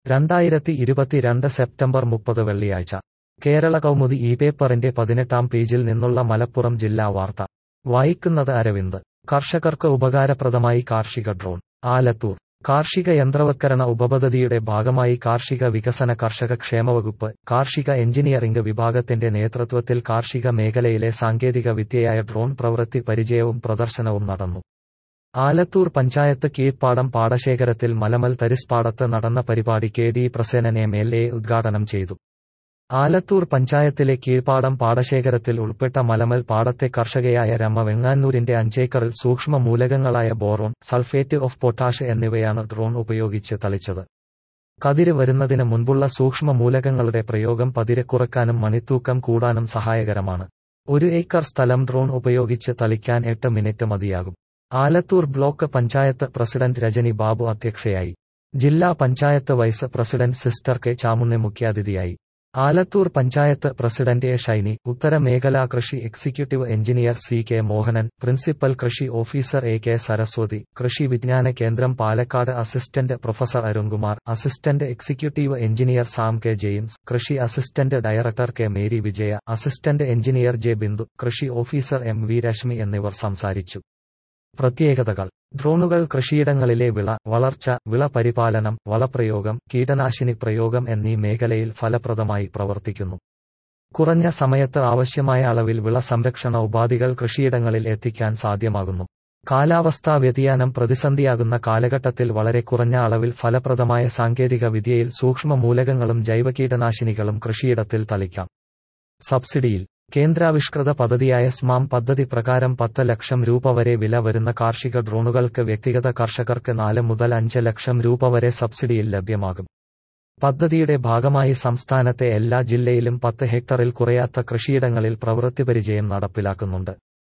രണ്ടായിരത്തി ഇരുപത്തിരണ്ട് സെപ്റ്റംബർ മുപ്പത് വെള്ളിയാഴ്ച കേരള കൗമുദി ഈ പേപ്പറിന്റെ പതിനെട്ടാം പേജിൽ നിന്നുള്ള മലപ്പുറം ജില്ലാ വാർത്ത വായിക്കുന്നത് അരവിന്ദ് കർഷകർക്ക് ഉപകാരപ്രദമായി കാർഷിക ഡ്രോൺ ആലത്തൂർ കാർഷിക യന്ത്രവൽക്കരണ ഉപപദ്ധതിയുടെ ഭാഗമായി കാർഷിക വികസന കർഷക ക്ഷേമവകുപ്പ് കാർഷിക എഞ്ചിനീയറിംഗ് വിഭാഗത്തിന്റെ നേതൃത്വത്തിൽ കാർഷിക മേഖലയിലെ സാങ്കേതിക വിദ്യയായ ഡ്രോൺ പ്രവൃത്തി പരിചയവും പ്രദർശനവും നടന്നു ആലത്തൂർ പഞ്ചായത്ത് കീഴ്പ്പാടം പാടശേഖരത്തിൽ മലമൽ തരിസ്പാടത്ത് നടന്ന പരിപാടി K D Prasenan M L A ഉദ്ഘാടനം ചെയ്തു ആലത്തൂർ പഞ്ചായത്തിലെ കീഴ്പ്പാടം പാടശേഖരത്തിൽ ഉൾപ്പെട്ട മലമൽ പാടത്തെ കർഷകയായ രമ വെങ്ങാനൂരിന്റെ അഞ്ചേക്കറിൽ സൂക്ഷ്മ മൂലകങ്ങളായ ബോറോൺ സൾഫേറ്റ് ഓഫ് പൊട്ടാഷ് എന്നിവയാണ് ഡ്രോൺ ഉപയോഗിച്ച് തളിച്ചത് കതിര് വരുന്നതിന് മുൻപുള്ള സൂക്ഷ്മ മൂലകങ്ങളുടെ പ്രയോഗം പതിരെ കുറയ്ക്കാനും മണിത്തൂക്കം കൂടാനും സഹായകരമാണ് ഒരു ഏക്കർ സ്ഥലം ഡ്രോൺ ഉപയോഗിച്ച് തളിക്കാൻ എട്ട് മിനിറ്റ് മതിയാകും ആലത്തൂർ ബ്ലോക്ക് പഞ്ചായത്ത് പ്രസിഡന്റ് രജനി ബാബു അധ്യക്ഷയായി ജില്ലാ panchayat vice president sister K Chamunni മുഖ്യാതിഥിയായി ആലത്തൂർ പഞ്ചായത്ത് പ്രസിഡന്റ് എ ഷൈനി ഉത്തര മേഖലാ കൃഷി executive engineer C K Mohanan principal കൃഷി officer A K Saraswathi Krishi Vijnana Kendram Palakkad assistant professor Arunkumar assistant executive engineer Sam K James കൃഷി assistant director K Mary Vijaya assistant engineer J Bindu കൃഷി ഓഫീസർ എം വി രശ്മി എന്നിവർ സംസാരിച്ചു പ്രത്യേകതകൾ ഡ്രോണുകൾ കൃഷിയിടങ്ങളിലെ വിള വളർച്ച വിള പരിപാലനം വളപ്രയോഗം കീടനാശിനി പ്രയോഗം എന്നീ മേഖലയിൽ ഫലപ്രദമായി പ്രവർത്തിക്കുന്നു കുറഞ്ഞ സമയത്ത് ആവശ്യമായ അളവിൽ വിള സംരക്ഷണ ഉപാധികൾ കൃഷിയിടങ്ങളിൽ എത്തിക്കാൻ സാധ്യമാകുന്നു കാലാവസ്ഥാ വ്യതിയാനം പ്രതിസന്ധിയാകുന്ന കാലഘട്ടത്തിൽ വളരെ കുറഞ്ഞ അളവിൽ ഫലപ്രദമായ സാങ്കേതിക വിദ്യയിൽ സൂക്ഷ്മ മൂലകങ്ങളും ജൈവ കീടനാശിനികളും കൃഷിയിടത്തിൽ തളിക്കാം സബ്സിഡിയിൽ കേന്ദ്രാവിഷ്കൃത പദ്ധതിയായ സ്മാം പദ്ധതി പ്രകാരം പത്ത് ലക്ഷം രൂപ വരെ വില വരുന്ന കാർഷിക ഡ്രോണുകൾക്ക് വ്യക്തിഗത കർഷകർക്ക് നാല് മുതൽ അഞ്ച് ലക്ഷം രൂപ വരെ സബ്സിഡിയിൽ ലഭ്യമാകും പദ്ധതിയുടെ ഭാഗമായി സംസ്ഥാനത്തെ എല്ലാ ജില്ലയിലും പത്ത് ഹെക്ടറിൽ കുറയാത്ത കൃഷിയിടങ്ങളിൽ പ്രവൃത്തി പരിചയം നടപ്പിലാക്കുന്നുണ്ട്